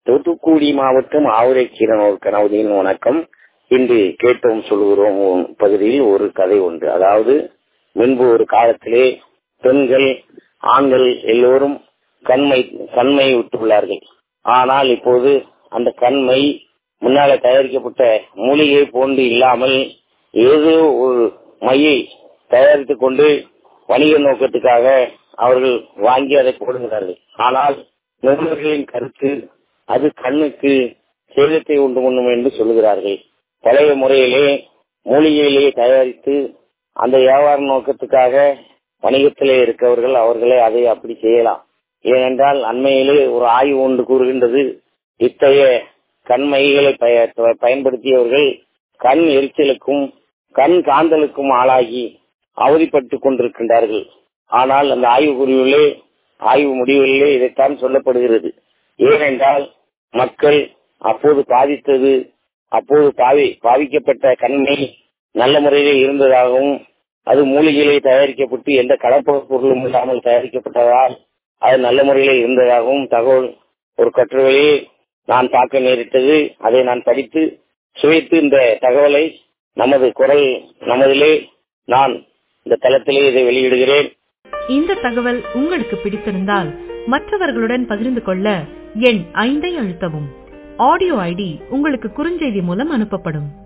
தூத்துக்குடி மாவட்டம் ஆவுரைக்கீரனூர் கனவுதியின் வணக்கம் இன்று கேட்டோம் சொல்கிறோம் பகுதியில் ஒரு கதை உண்டு அதாவது முன்பு ஒரு காலத்திலே பெண்கள் ஆண்கள் எல்லோரும் கண்மை கண்மை விட்டுள்ளார்கள் ஆனால் இப்போது அந்த கண்மை முன்னால தயாரிக்கப்பட்ட மூலிகை போன்று இல்லாமல் ஏதோ ஒரு மையை தயாரித்துக் கொண்டு வணிக நோக்கத்துக்காக அவர்கள் வாங்கி அதை போடுகிறார்கள் ஆனால் நிபுணர்களின் கருத்து அது கண்ணுக்கு சேதத்தை உண்டு பண்ணும் என்று சொல்லுகிறார்கள் பழைய முறையிலே மூலிகையிலே தயாரித்து அந்த வியாபார நோக்கத்துக்காக வணிகத்திலே இருக்கவர்கள் அவர்களே அதை அப்படி செய்யலாம் ஏனென்றால் அண்மையிலே ஒரு ஆய்வு ஒன்று கூறுகின்றது இத்தகைய கண்மைகளை பயன்படுத்தியவர்கள் கண் எரிச்சலுக்கும் கண் காந்தலுக்கும் ஆளாகி அவதிப்பட்டு கொண்டிருக்கின்றார்கள் ஆனால் அந்த ஆய்வு குறிவிலே ஆய்வு முடிவுகளிலே இதைத்தான் சொல்லப்படுகிறது ஏனென்றால் மக்கள் அப்போது பாதித்தது அப்போது பாவி பாவிக்கப்பட்ட கண்மை நல்ல முறையிலே இருந்ததாகவும் அது மூலிகையிலே தயாரிக்கப்பட்டு எந்த கலப்பட பொருளும் இல்லாமல் தயாரிக்கப்பட்டதால் அது நல்ல முறையிலே இருந்ததாகவும் தகவல் ஒரு கட்டுரையை நான் பார்க்க நேரிட்டது அதை நான் படித்து சுவைத்து இந்த தகவலை நமது குரல் நமதிலே நான் இந்த தளத்திலே இதை வெளியிடுகிறேன் இந்த தகவல் உங்களுக்கு பிடித்திருந்தால் மற்றவர்களுடன் பகிர்ந்து கொள்ள எண் ஐந்தை அழுத்தவும் ஆடியோ ஐடி உங்களுக்கு குறுஞ்செய்தி மூலம் அனுப்பப்படும்